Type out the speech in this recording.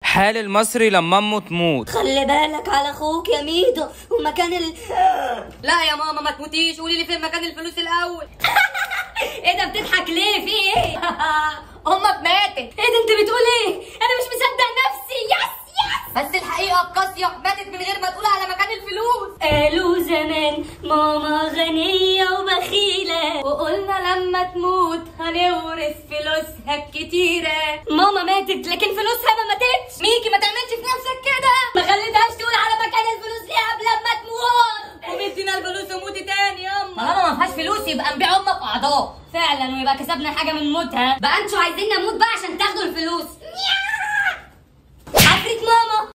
حال المصري لما امه تموت خلي بالك على اخوك يا ميدو ومكان ال لا يا ماما ما تموتيش قولي لي فين مكان الفلوس الاول ايه ده بتضحك ليه في ايه امك ماتت ايه ده انت بتقول ايه انا مش مصدق نفسي يس يس بس الحقيقه القاسيه ماتت من غير ما تقول على مكان الفلوس قالوا زمان ماما غنية وبخيلة وقلنا لما تموت هنورث فلوسها الكتيرة ماما ماتت لكن فلوسها ما ماتتش ميكي ما تعملش في نفسك كده ما خليتهاش تقول على مكان الفلوس ليه قبل ما تموت قومي ادينا الفلوس وموتي تاني ياما طالما ما فيهاش فلوس يبقى نبيع امك اعضاء فعلا ويبقى كسبنا حاجة من موتها بقى انتوا عايزين نموت بقى عشان تاخدوا الفلوس عفريت ماما